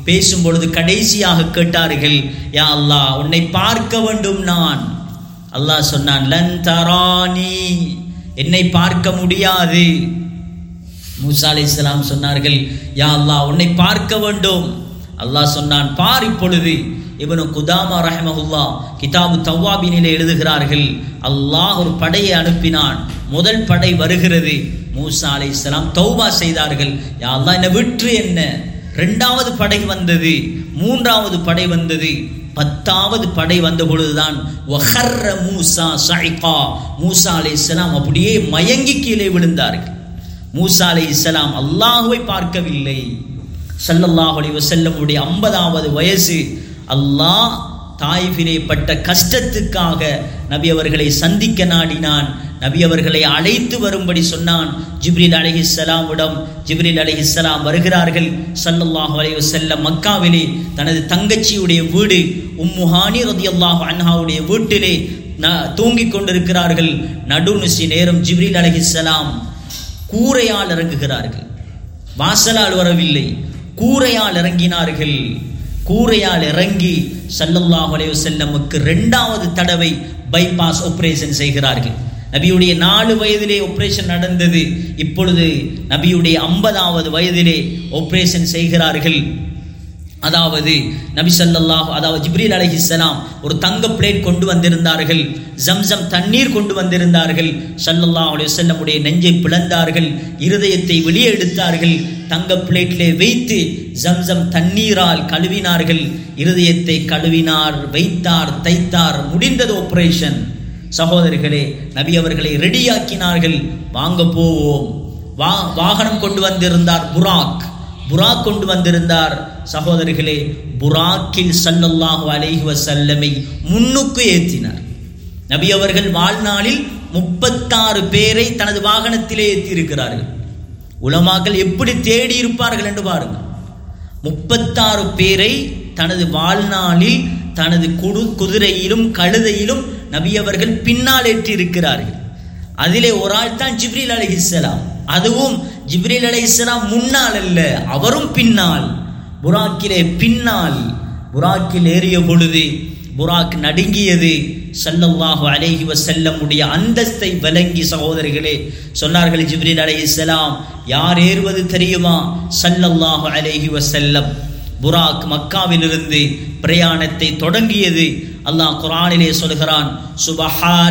பேசும் பொழுது கடைசியாக கேட்டார்கள் யா அல்லாஹ் உன்னை பார்க்க வேண்டும் நான் அல்லாஹ் சொன்னான் லன் தரானி என்னை பார்க்க முடியாது மூசா அலைஹிஸ்ஸலாம் சொன்னார்கள் யா அல்லாஹ் உன்னை பார்க்க வேண்டும் அல்லாஹ் சொன்னான் பார் இப்பொழுது இவனு குதாமா ரஹமஹுல்லா கிதாபு தவ்வாபினிலே எழுதுகிறார்கள் அல்லாஹ் ஒரு படையை அனுப்பினான் முதல் படை வருகிறது மூசா அலைஹிஸ்ஸலாம் தௌபா செய்தார்கள் யா அல்லாஹ் என்ன விற்று என்ன ரெண்டாவது படை வந்தது மூன்றாவது படை வந்தது பத்தாவது படை வந்த பொழுதுதான் வஹர்ர மூசா சைகா மூசா அலைஹிஸ்ஸலாம் அப்படியே மயங்கி கீழே விழுந்தார்கள் மூசா அலை இஸ்லாம் அல்லாஹுவை பார்க்கவில்லை ஸல்லல்லாஹு அலைஹி வஸல்லமுடைய ஐம்பதாவது வயசு அல்லாஹ் தாய்ஃபிலே பட்ட கஷ்டத்துக்காக நபி அவர்களை சந்திக்க நாடினான் நபி அவர்களை அழைத்து வரும்படி சொன்னான் ஜிப்ரீல் அலைஹிஸ்ஸலாமிடம் ஜிப்ரீல் அலைஹிஸ்ஸலாம் வருகிறார்கள் ஸல்லல்லாஹு அலைஹி வஸல்லம் மக்காவிலே தனது தங்கச்சியுடைய வீடு உம்முஹானி ரதியல்லாஹு அன்ஹாவுடைய வீட்டிலே ந- தூங்கிக் கொண்டிருக்கிறார்கள் நடுநிசி நேரம் ஜிப்ரீல் அலைஹிஸ்ஸலாம் கூரையால் இறங்குகிறார்கள் வாசலால் வரவில்லை கூரையால் இறங்கினார்கள் கூரையால் இறங்கி ஸல்லல்லாஹு அலைஹி வஸல்லமுக்கு ரெண்டாவது தடவை பைபாஸ் ஆபரேஷன் செய்கிறார்கள் நபியுடைய நாலு வயதிலே ஆபரேஷன் நடந்தது இப்பொழுது நபியுடைய ஐம்பதாவது வயதிலே ஆபரேஷன் செய்கிறார்கள் அதாவது நபி ஸல்லல்லாஹு அதாவது ஜிப்ரீல் அலைஹிஸ்ஸலாம் ஒரு தங்க பிளேட் கொண்டு வந்திருந்தார்கள் ஜம்சம் தண்ணீர் கொண்டு வந்திருந்தார்கள் ஸல்லல்லாஹு அலைஹி வஸல்லமுடைய நெஞ்சை பிளந்தார்கள் இருதயத்தை வெளியே எடுத்தார்கள் தங்க பிளேட்டிலே வைத்து ஜம்சம் தண்ணீரால் கழுவினார்கள் இருதயத்தை கழுவினார் வைத்தார் தைத்தார் முடிந்தது ஆபரேஷன் சகோதரர்களே நபி அவர்களை ரெடியாக்கினார்கள் வாங்க போவோம் வா வாகனம் கொண்டு வந்திருந்தார் புராக் புராக் கொண்டு வந்திருந்தார் சகோதரிகளே புராக்கில் ஸல்லல்லாஹு அலைஹி வஸல்லமை முன்னுக்கு ஏற்றினார் நபி அவர்கள் வாழ்நாளில் முப்பத்தாறு பேரை தனது வாகனத்திலே ஏற்றி இருக்கிறார்கள் உலமாக்கள் எப்படி தேடி இருப்பார்கள் என்று பாருங்கள் முப்பத்தாறு பேரை தனது வாழ்நாளில் தனது குடு குதிரையிலும் கழுதையிலும் நபி அவர்கள் பின்னால் ஏற்றி இருக்கிறார்கள் அதிலே ஒரு ஆள் தான் ஜிப்ரீல் அலைஹிஸ்ஸலாம் அதுவும் ஜிப்ரீல் அலைஹிஸ்ஸலாம் முன்னால் அல்ல அவரும் பின்னால் புராக்கிலே பின்னால் புராக்கில் ஏறிய பொழுது புராக் நடுங்கியது ஸல்லல்லாஹு அலைஹி வஸல்லமுடைய அந்தஸ்தை விளங்கி சகோதரிகளே சொன்னார்கள் ஜிப்ரீல் அலைஹிஸ்ஸலாம் யார் ஏறுவது தெரியுமா ஸல்லல்லாஹு அலைஹி வஸல்லம் புராக் மக்காவிலிருந்து பிரயாணத்தை தொடங்கியது அல்லாஹ் குர்ஆனிலே சொல்கிறான் சுபஹான்